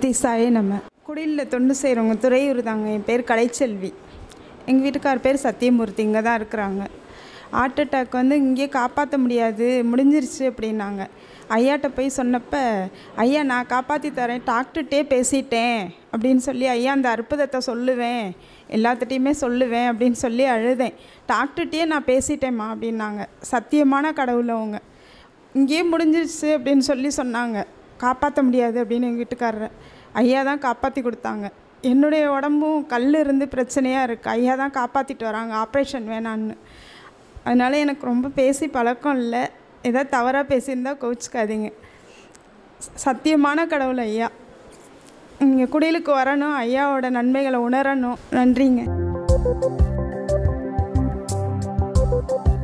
அகதீசாயே நம்ம குடிலில் தொண்டு செய்கிறவங்க துறையூர் தாங்க என் பேர் கலைச்செல்வி எங்கள் வீட்டுக்கார் பேர் சத்தியமூர்த்தி இங்கே தான் இருக்கிறாங்க ஹார்ட் அட்டாக் வந்து இங்கேயே காப்பாற்ற முடியாது முடிஞ்சிருச்சு அப்படின்னாங்க ஐயாட்ட போய் சொன்னப்ப ஐயா நான் காப்பாற்றி தரேன் டாக்டர்கிட்டே பேசிட்டேன் அப்படின்னு சொல்லி ஐயா அந்த அற்புதத்தை சொல்லுவேன் எல்லாத்துட்டையுமே சொல்லுவேன் அப்படின்னு சொல்லி அழுதேன் டாக்டர்கிட்டயே நான் பேசிட்டேம்மா அப்படின்னாங்க சத்தியமான கடவுள் அவங்க இங்கேயே முடிஞ்சிருச்சு அப்படின்னு சொல்லி சொன்னாங்க காப்பாற்ற முடியாது அப்படின்னு எங்கள் வீட்டுக்காரரை ஐயா தான் காப்பாற்றி கொடுத்தாங்க என்னுடைய உடம்பும் கல் இருந்து பிரச்சனையாக இருக்குது ஐயா தான் காப்பாற்றிட்டு வராங்க ஆப்ரேஷன் வேணான்னு அதனால் எனக்கு ரொம்ப பேசி பழக்கம் இல்லை ஏதாவது தவறாக பேசியிருந்தா கோவிச்சுக்காதீங்க சத்தியமான கடவுள் ஐயா நீங்கள் குடிலுக்கு வரணும் ஐயாவோட நன்மைகளை உணரணும் நன்றிங்க